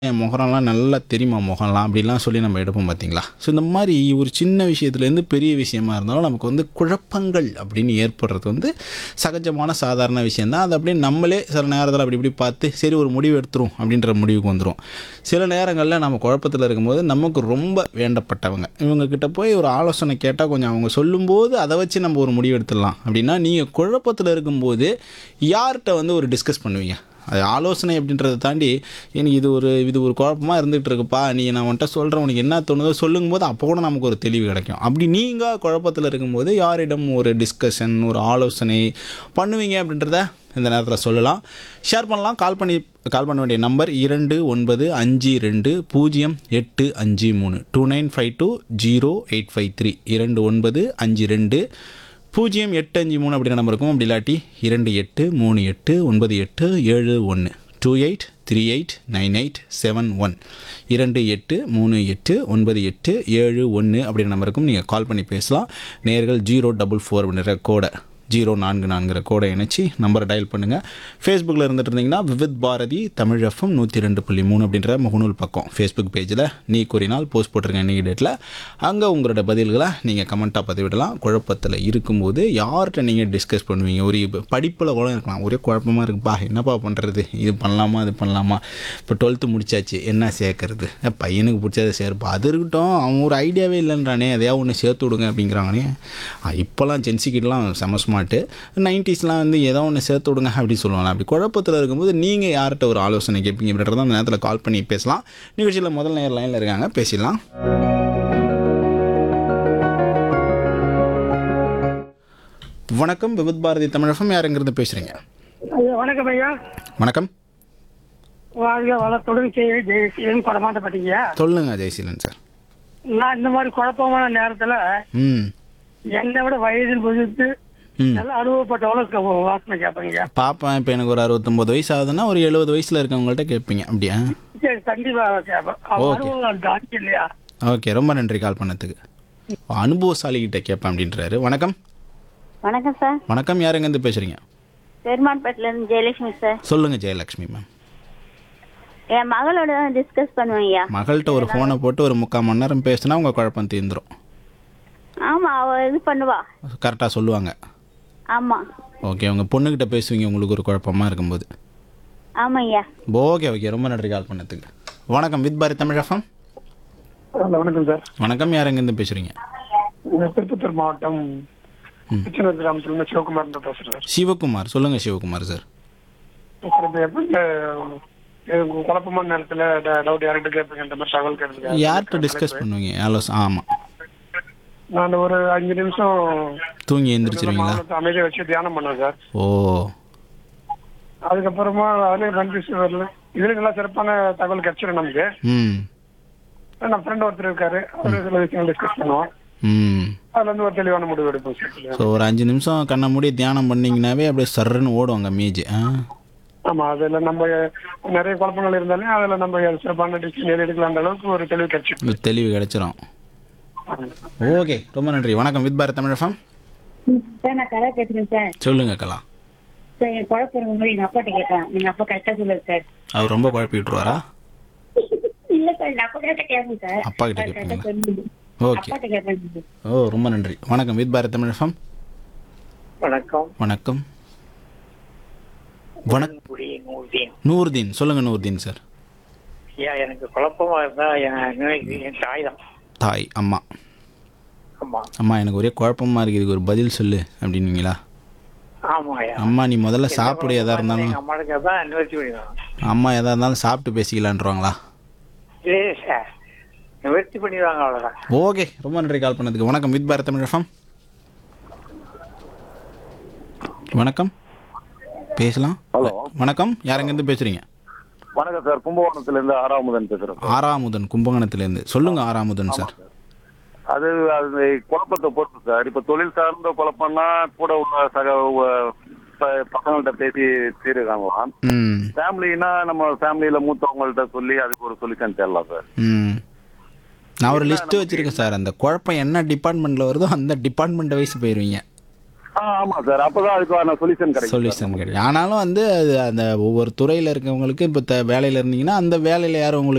என் முகம்லாம் நல்லா தெரியுமா முகம்லாம் அப்படிலாம் சொல்லி நம்ம எடுப்போம் பார்த்தீங்களா ஸோ இந்த மாதிரி ஒரு சின்ன விஷயத்துலேருந்து பெரிய விஷயமா இருந்தாலும் நமக்கு வந்து குழப்பங்கள் அப்படின்னு ஏற்படுறது வந்து சகஜமான சாதாரண விஷயந்தான் அது அப்படியே நம்மளே சில நேரத்தில் அப்படி இப்படி பார்த்து சரி ஒரு முடிவு எடுத்துரும் அப்படின்ற முடிவுக்கு வந்துடும் சில நேரங்களில் நம்ம குழப்பத்தில் இருக்கும்போது நமக்கு ரொம்ப வேண்டப்பட்டவங்க இவங்கக்கிட்ட போய் ஒரு ஆலோசனை கேட்டால் கொஞ்சம் அவங்க சொல்லும்போது அதை வச்சு நம்ம ஒரு முடிவு எடுத்துடலாம் அப்படின்னா நீங்கள் குழப்பத்தில் இருக்கும்போது யார்கிட்ட வந்து ஒரு டிஸ்கஸ் பண்ணுவீங்க அது ஆலோசனை அப்படின்றத தாண்டி எனக்கு இது ஒரு இது ஒரு குழப்பமாக இருந்துகிட்டு இருக்குப்பா நீ நான் உன்கிட்ட சொல்கிறேன் உனக்கு என்ன தோணுதோ சொல்லும் போது அப்போ கூட நமக்கு ஒரு தெளிவு கிடைக்கும் அப்படி நீங்கள் குழப்பத்தில் இருக்கும்போது யாரிடம் ஒரு டிஸ்கஷன் ஒரு ஆலோசனை பண்ணுவீங்க அப்படின்றத இந்த நேரத்தில் சொல்லலாம் ஷேர் பண்ணலாம் கால் பண்ணி கால் பண்ண வேண்டிய நம்பர் இரண்டு ஒன்பது அஞ்சு ரெண்டு பூஜ்ஜியம் எட்டு அஞ்சு மூணு two nine five two zero eight five three இரண்டு ஒன்பது அஞ்சு ரெண்டு பூஜ்ஜியம் எட்டு அஞ்சு மூணு அப்படி நம்பர் இருக்கும் அப்படி இல்லாட்டி இரண்டு எட்டு மூணு எட்டு ஒன்பது எட்டு ஏழு ஒன்று two eight three eight nine eight seven one இரண்டு எட்டு மூணு எட்டு ஒன்பது எட்டு ஏழு ஒன்று அப்படின்ற நம்பருக்கும் நீங்கள் கால் பண்ணி பேசலாம் நேர்கள் ஜீரோ டபுள் ஃபோர் அப்படின்ற கோடை ஜீரோ நான்கு நான்கிற கோடை இணைச்சி நம்பரை டயல் பண்ணுங்கள் ஃபேஸ்புக்கில் இருந்துட்டு இருந்தீங்கன்னா விவித் பாரதி தமிழ் எஃப்எம் நூற்றி ரெண்டு புள்ளி மூணு அப்படின்ற முகநூல் பக்கம் ஃபேஸ்புக் பேஜில் நீ கூறினால் போஸ்ட் போட்டிருக்கேன் இன்னைக்கு டேட்டில் அங்கே உங்களோட பதில்களை நீங்கள் கமெண்ட்டாக பதிவிடலாம் குழப்பத்தில் இருக்கும்போது யார்கிட்ட நீங்கள் டிஸ்கஸ் பண்ணுவீங்க ஒரு படிப்பில் கூட இருக்கலாம் ஒரே குழப்பமாக இருக்குப்பா என்னப்பா பண்ணுறது இது பண்ணலாமா இது பண்ணலாமா இப்போ டுவெல்த்து முடிச்சாச்சு என்ன சேர்க்கறது அஹ் பையனுக்கு பிடிச்சதை சேர்ப்பா அது இருக்கட்டும் அவன் ஒரு ஐடியாவே இல்லைன்றானே எதையாவது ஒன்று சேர்த்து விடுங்க அப்படிங்கிறாங்கனே அஹ் இப்போல்லாம் ஜென்சிக்கிட்டலாம் செம ஸ்மார்ட்டு நைன்டிஸ்லாம் வந்து ஏதோ ஒன்று சேர்த்து விடுங்க அப்படின்னு சொல்லுவாங்க அப்படி குழப்பத்தில் இருக்கும்போது நீங்கள் யார்கிட்ட ஒரு ஆலோசனை கேட்பீங்க அப்படின்றத அந்த நேரத்தில் கால் பண்ணி பேசலாம் நிகழ்ச்சியில் முதல் நேர் லைனில் இருக்காங்க பேசிடலாம் வணக்கம் விபத் பாரதி தமிழகம் யாருங்கிறது பேசுகிறீங்க ஐயா வணக்கம் ஐயா வணக்கம் வாழ்க வளத்துடன் செய்ய ஜெயசீலன் படமாட்டப்பட்டீங்க சொல்லுங்க ஜெயசீலன் சார் நான் இந்த மாதிரி குழப்பமான நேரத்துல ம் என்னை விட வயதில் புதித்து ம் நல்ல அனுபவப்பட்டவள வாசனை கேட்பீங்க பாப்பேன் இப்போ எனக்கு ஒரு அறுபத்தொம்போது வயசு ஆகுதுன்னா ஒரு எழுபது வயசில் இருக்கவங்கள்ட்ட கேட்பீங்க அப்படியா சரி கண்டிப்பா கேட்பேன் அவன் அனுபவம் தாண்டி இல்லையா ஓகே ரொம்ப நன்றி கால் பண்ணதுக்கு அனுபவசாலிகிட்ட கேட்பேன் அப்படின்றாரு வணக்கம் வணக்கம் சார் வணக்கம் யாருங்கேருந்து பேசுகிறீங்க பெருமான்பேட்டில இருந்து ஜெயலட்சுமி சார் சொல்லுங்கள் ஜெயலக்ஷ்மி மேம் என் மகளோட தான் டிஸ்கஸ் பண்ணுவேன் ஐயா மகள்கிட்ட ஒரு ஃபோனை போட்டு ஒரு முக்கால் மணி நேரம் பேசினா உங்கள் குழப்பம் தீர்ந்துரும் ஆமா அவ இது பண்ணுவா கரெக்டாக சொல்லுவாங்க ஆமா ஓகே உங்கள் பொண்ணுக்கிட்ட பேசுவீங்க உங்களுக்கு ஒரு குழப்பமாக இருக்கும்போது ஆமா ஐயா ஓகே ஓகே ரொம்ப நன்றி கால் பண்ணதுக்கு வணக்கம் வித் பாரதி தமிழகம் வணக்கம் சார் வணக்கம் யாருங்கேருந்து பேசுகிறீங்க திருப்பத்தூர் மாவட்டம் திருச்செந்தூர் கிராமத்துல சிவகுமார் பேசுறேன் சார் சிவகுமார் சொல்லுங்கள் சிவகுமார் சார் சார் இப்ப எப்ப இந்த இது குழப்பமான நேரத்துல டவுட் யார்கிட்ட கேட்பீங்கன்ற மாதிரி தகவல் கேட்பீங்க யார்கிட்ட டிஸ்கஸ் பண்ணுவீங்க ஆலோசனை ஆமாம் நான் ஒரு அஞ்சு நிமிஷம் தூங்கி எழுந்திரிச்சிருவீங்களா மௌனத்தை அமைதியை வச்சு தியானம் பண்ணேன் சார் ஓ அதுக்கப்புறமா அதுலயும் கன்ஃபியூஸ் வரல இதுல நல்லா சிறப்பான தகவல் கிடைச்சிடும் நமக்கு ம் நம்ம ஃப்ரெண்ட் ஒருத்தர் இருக்காரு அவரு சில விஷயங்கள் டிஸ்கஸ் பண்ணுவோம் ம் அதுல இருந்து ஒரு தெளிவான முடிவு எடுப்போம் சார் ஸோ ஒரு அஞ்சு நிமிஷம் கண்ணை மூடி தியானம் பண்ணிங்கனாவே அப்படியே சர்ன்னு ஓடுவாங்க மீஜ் ஆ ஆமா அதுல நம்ம நிறைய குழப்பங்கள் இருந்தாலும் அதுல நம்ம சிறப்பான டிசிஷன் எடுக்கலான்ற அளவுக்கு ஒரு தெளிவு கிடைச்சிடும் ஒரு தெளிவு கிடைச்சிரும் ஓகே ரொம்ப நன்றி வணக்கம் வித் பாரத் தமிழகம் சார் நான் கதை பேசுறேன் சார் சொல்லுங்க கலா சார் என் குழப்பம் இருக்கும்போது எங்க அப்பாட்ட கேட்பேன் எங்க அப்பா கரெக்டா சொல்லுது சார் அவர் ரொம்ப குழப்பி விட்டுருவாரா இல்ல சார் நான் அப்பா கிட்ட கேட்பேன் சார் அப்பா கிட்ட அவர் correct ஆ கேட்பீங்களா சொல்லுது. ஓகே அப்பாட்ட கேட்பேன் சார். ஓ ரொம்ப நன்றி வணக்கம் வித் பாரத் தமிழகம் வணக்கம் வணக்கம் வணக்கம் குடி நூறுதீன் நூர்தீன் சொல்லுங்க நூர்தீன் சார் ஐயா எனக்கு குழப்பமா இருந்தா என் நினைவு என் தாய் தான் தாய் அம்மா ஆமா அம்மா எனக்கு ஒரே குழப்பமா இருக்கு இதுக்கு ஒரு பதில் சொல்லு அப்படின்னீங்களா ஆமா ஐயா அம்மா நீ முதல்ல சாப்பிடு எதா இருந்தாலும் எங்க அம்மாளுக்கு தான் நிவர்த்தி பண்ணிடுவாங்க அம்மா எதா இருந்தாலும் சாப்பிட்டு பேசிக்கலான்றவாங்களா இல்லையே சார் நிவர்த்தி பண்ணிடுவாங்க அவ்வளவுதான் ஓகே ரொம்ப நன்றி கால் பண்ணதுக்கு வணக்கம் வித் பாரத் தமிழகம் வணக்கம் பேசலாம் ஹலோ வணக்கம் யாரெங்கேருந்து பேசுறீங்க வணக்கம் சார் கும்பகோணத்துல இருந்து ஆறாமுதன் பேசுறேன் சார். ஆறாமுதன் கும்பகோணத்துலேருந்து சொல்லுங்க ஆறாமுதன் சார் அது அது குழப்பத்தை பொறுத்து சார் இப்ப தொழில் சார்ந்த குழப்பம்னா கூட உள்ள சக உ- ப- பசங்கள்ட்ட பேசி தீர்வு காணலாம் ம் ஃபேமிலினா நம்ம ஃபேமிலியில மூத்தவங்கள்ட்ட சொல்லி அதுக்கு ஒரு சொல்யூஷன் தேடலாம் சார் ம் நான் ஒரு லிஸ்ட் வச்சிருக்கேன் சார் அந்த குழப்பம் என்ன டிபார்ட்மெண்ட்டில் வருதோ அந்த டிபார்ட்மெண்ட் வைஸ் போயிடுவீங்க ஆ ஆமா சார் அப்பதான் அதுக்கான சொல்யூஷன் கிடைக்கும் சொல்யூஷன் கிடையாது ஆனாலும் வந்து அது அந்த ஒவ்வொரு துறையில் இருக்கவங்களுக்கு இப்போ த வேலையில் இருந்தீங்கன்னா அந்த வேலையில் யார் உங்களுக்கு